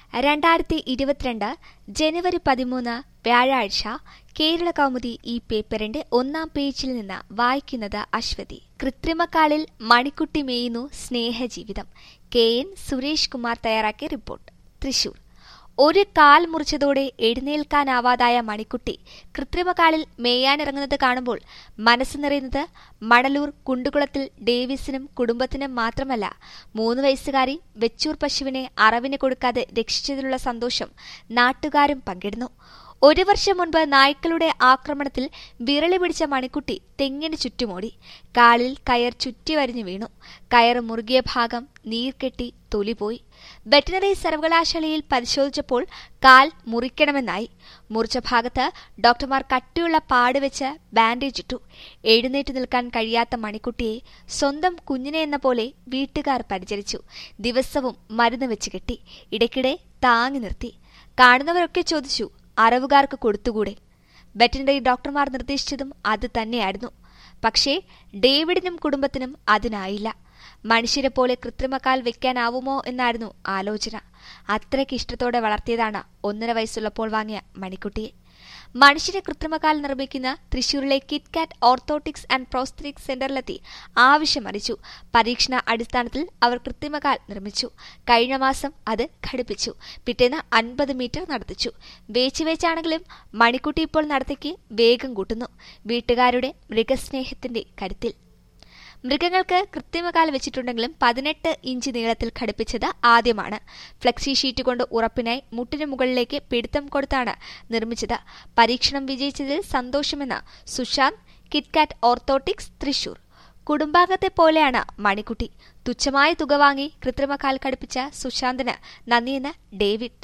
രണ്ടായിരത്തി ഇരുപത്തിരണ്ട് ജനുവരി പതിമൂന്ന് വ്യാഴാഴ്ച കേരള കൗമുദി ഈ പേപ്പറിന്റെ ഒന്നാം പേജിൽ നിന്ന് വായിക്കുന്നത് അശ്വതി കൃത്രിമക്കാളിൽ മണിക്കുട്ടി മേയുന്നു സ്നേഹജീവിതം കെ എൻ സുരേഷ് കുമാർ തയ്യാറാക്കിയ റിപ്പോർട്ട് തൃശൂർ ഒരു കാൽ മുറിച്ചതോടെ എഴുന്നേൽക്കാനാവാതായ മണിക്കുട്ടി കൃത്രിമകാലിൽ മേയാനിറങ്ങുന്നത് കാണുമ്പോൾ മനസ്സ് നിറയുന്നത് മണലൂർ കുണ്ടുകുളത്തിൽ ഡേവിസിനും കുടുംബത്തിനും മാത്രമല്ല മൂന്ന് വയസ്സുകാരി വെച്ചൂർ പശുവിനെ അറവിന് കൊടുക്കാതെ രക്ഷിച്ചതിലുള്ള സന്തോഷം നാട്ടുകാരും പങ്കിടുന്നു ഒരു വർഷം മുൻപ് നായ്ക്കളുടെ ആക്രമണത്തിൽ വിരളി പിടിച്ച മണിക്കുട്ടി തെങ്ങിന് ചുറ്റുമോടി കാലിൽ കയർ ചുറ്റി വരിഞ്ഞു വീണു കയർ മുറുകിയ ഭാഗം നീർകെട്ടി തൊലിപോയി വെറ്റിനറി സർവകലാശാലയിൽ പരിശോധിച്ചപ്പോൾ കാൽ മുറിക്കണമെന്നായി മുറിച്ച ഭാഗത്ത് ഡോക്ടർമാർ കട്ടിയുള്ള പാട് വെച്ച് ബാൻഡേജ് ഇട്ടു എഴുന്നേറ്റ് നിൽക്കാൻ കഴിയാത്ത മണിക്കുട്ടിയെ സ്വന്തം കുഞ്ഞിനെ എന്ന പോലെ വീട്ടുകാർ പരിചരിച്ചു ദിവസവും മരുന്ന് വെച്ച് കെട്ടി ഇടയ്ക്കിടെ താങ്ങി നിർത്തി കാണുന്നവരൊക്കെ ചോദിച്ചു അറവുകാർക്ക് കൊടുത്തുകൂടെ വെറ്റിനറി ഡോക്ടർമാർ നിർദ്ദേശിച്ചതും അത് തന്നെയായിരുന്നു പക്ഷേ ഡേവിഡിനും കുടുംബത്തിനും അതിനായില്ല മനുഷ്യരെ പോലെ കൃത്രിമക്കാൽ വെക്കാനാവുമോ എന്നായിരുന്നു ആലോചന അത്രയ്ക്ക് ഇഷ്ടത്തോടെ വളർത്തിയതാണ് ഒന്നര വയസ്സുള്ളപ്പോൾ വാങ്ങിയ മണിക്കുട്ടിയെ മനുഷ്യരെ കൃത്രിമക്കാൽ നിർമ്മിക്കുന്ന തൃശൂരിലെ കിറ്റ്കാറ്റ് ഓർത്തോട്ടിക്സ് ആൻഡ് പ്രോസ്തറ്റിക് സെന്ററിലെത്തി ആവശ്യം അറിയിച്ചു പരീക്ഷണ അടിസ്ഥാനത്തിൽ അവർ കൃത്രിമകാൽ നിർമ്മിച്ചു കഴിഞ്ഞ മാസം അത് ഘടിപ്പിച്ചു പിറ്റേന്ന് അൻപത് മീറ്റർ നടത്തിച്ചു വേച്ച് വേച്ചാണെങ്കിലും മണിക്കുട്ടി ഇപ്പോൾ നടത്തിക്ക് വേഗം കൂട്ടുന്നു വീട്ടുകാരുടെ മൃഗസ്നേഹത്തിന്റെ കരുത്തിൽ മൃഗങ്ങൾക്ക് കൃത്രിമകാൽ വെച്ചിട്ടുണ്ടെങ്കിലും പതിനെട്ട് ഇഞ്ച് നീളത്തിൽ ഘടിപ്പിച്ചത് ആദ്യമാണ് ഫ്ലെക്സി ഷീറ്റ് കൊണ്ട് ഉറപ്പിനായി മുട്ടിന് മുകളിലേക്ക് പിടുത്തം കൊടുത്താണ് നിർമ്മിച്ചത് പരീക്ഷണം വിജയിച്ചതിൽ സന്തോഷമെന്ന് സുശാന്ത് കിറ്റ്കാറ്റ് ഓർത്തോട്ടിക്സ് തൃശൂർ കുടുംബാംഗത്തെ പോലെയാണ് മണിക്കുട്ടി തുച്ഛമായ തുക വാങ്ങി കൃത്രിമകാൽ ഘടിപ്പിച്ച സുശാന്തിന് നന്ദിയെന്ന് ഡേവിഡ്